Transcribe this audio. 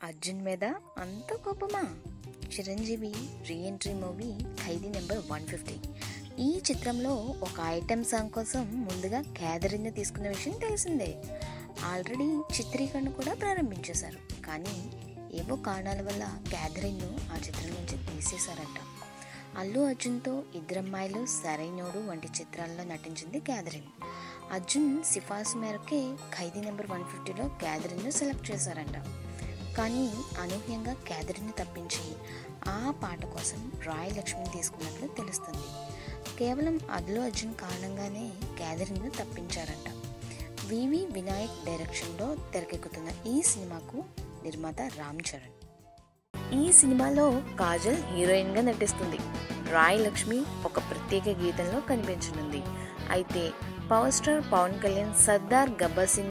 అర్జున్ మీద అంత కోపమా Chiranjeevi reentry movie Khaidi number one fifty ఈ చిత్రంలో ఒక ఐటెం సాంగ్ కోసం ముందుగా క్యాదరిన్ తీసుకున్న విషయం తెలిసిందే ఆల్రెడీ చిత్రీకరణ కూడా ప్రారంభించేశారు కానీ ఏవో కారణాల వల్ల క్యాథరిన్ను ఆ చిత్రం నుంచి తీసేశారంట అల్లు అర్జున్తో ఇద్దరమ్మాయిలు సరైనోడు వంటి చిత్రాల్లో నటించింది క్యాథరిన్ అర్జున్ సిఫార్సు మేరకే ఖైదీ నెంబర్ వన్ ఫిఫ్టీలో క్యాథరిన్ను సెలెక్ట్ చేశారంట కానీ అనూహ్యంగా క్యాథరిన్ను తప్పించి ఆ పాట కోసం రాయ్ లక్ష్మిని తీసుకున్నట్లు తెలుస్తుంది కేవలం అల్లు అర్జున్ కారణంగానే క్యాథరిన్ను తప్పించారంట వివి వినాయక్ డైరెక్షన్లో తెరకెక్కుతున్న ఈ సినిమాకు నిర్మాత రామ్ చరణ్ ఈ సినిమాలో కాజల్ హీరోయిన్గా నటిస్తుంది రాయ్ లక్ష్మి ఒక ప్రత్యేక గీతంలో కనిపించనుంది అయితే పవర్ స్టార్ పవన్ కళ్యాణ్ సర్దార్ గబ్బర్ సింగ్